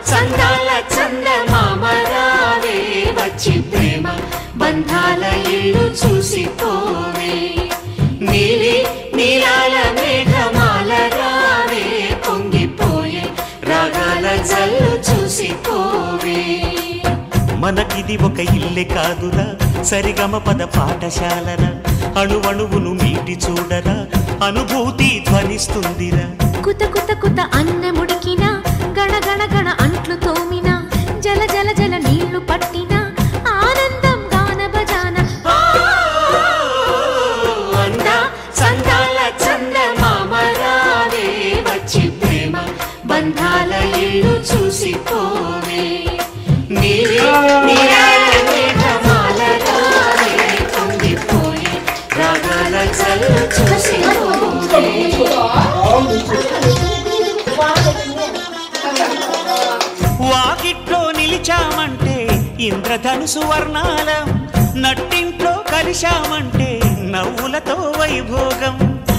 సందాల చందమామరావే వచ్చి ప్రేమ బంధాల ఇల్లు చూసిపోవే నీలి నీలాల మేఘమాల రావే పొంగిపోయే రాగాల జల్లు చూసిపోవే మనకిది ఒక ఇల్లే కాదురా సరిగమ పద పాఠశాలరా అణువణువును మీటి చూడరా అనుభూతి ధ్వనిస్తుందిరా కుత కుత కుత అన్నముడికిన గణ గణ గణ అంట్లు తోమిన జల జల జల నీళ్లు పట్టిన ఆనందం గాన భజాన అంద సందాల చందమామరావే వచ్చి ప్రేమ బంధాల ఇల్లు చూసిపోవే నీలి నీలాల మేఘమాల రావే పొంగిపోయే రాగాల జల్లు చూసిపోవే వాకిట్లో నిలిచామంటే ఇంద్రధనుసు వర్ణాలం నట్టింట్లో కలిశామంటే నవ్వులతో వైభోగం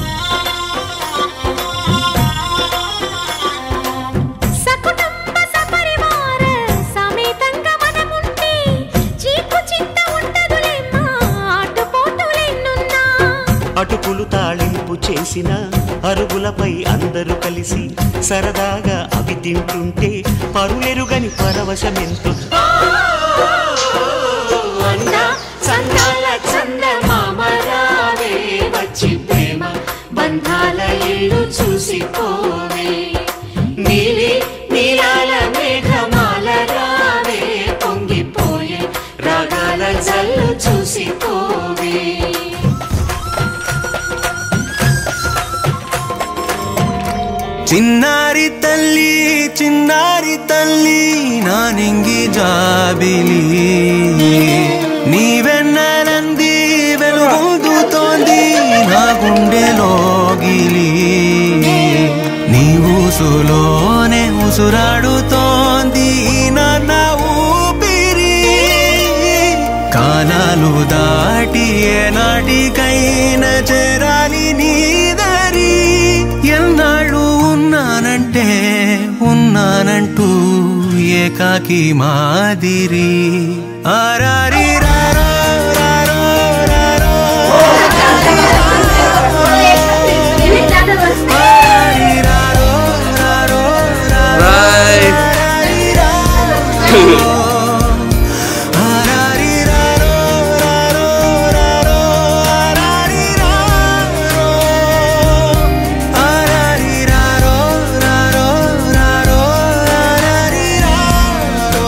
సకుటుంబ సపరివార సమేతంగా మనముంటే చీకు చింత ఉండదులేమ్మా ఆటుపోటులెన్నున్నా అటుకులు తాళింపు చేసిన అరుగులపై అందరూ కలిసి సరదాగా అవి తింటుంటే పరులెరుగని పరవశమెంతో అంద సందాల చందమామరావే వచ్చి ప్రేమ బంధాల ఇల్లు చూసిపోవే నీలి నీలాల మేఘమాల రావే పొంగిపోయే రాగాల జల్లు చూసిపోవే చిన్నారి తల్లి చిన్నారి తల్లి నా నింగి జాబిలి నీవెన్నెలంది వెలుగుతోంది నా గుండెలోగిలి నీ ఊసులోనే ఉసురాడుతోంది నాన్న ఊపిరి కాలాలు దాటి ఏనాటికైనా చేరాలి నీ దరి ఎన్నాళ్ళు ఉన్నానంటే ఉన్నానంటూ ఏకాకి మాదిరి ఆరారి రారో రారో రారో ఆరారి రారో రారో రారో ఆరారి రారో ఆరారి రారో రారో రారో ఆరారి రారో ఆరారి రారో రారో రారో ఆరారి రారో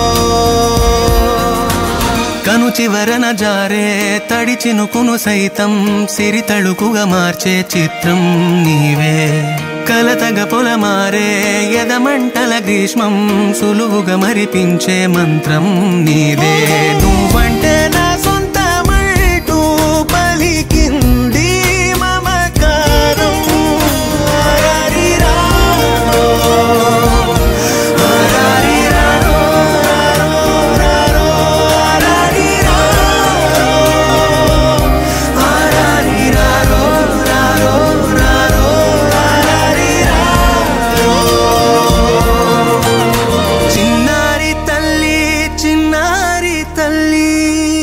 కను చివరన జారే తడి చినుకును సైతం సిరి తళుకుగా మార్చే చిత్రం నీవే కలతగ పొలమారే ఎదమంటల గ్రీష్మం సులువుగా మరిపించే మంత్రం నీదే నువ్వంటే నా సొంతమంటూ పలికింది మమకారం ఆరారి రారో, ఆరారి రారో, రారో, ఆరారి రారో, ఆరారి రారో, రారో, రారో, ఆరారి రారో. చిన్నారి తల్లి చిన్నారి తల్లి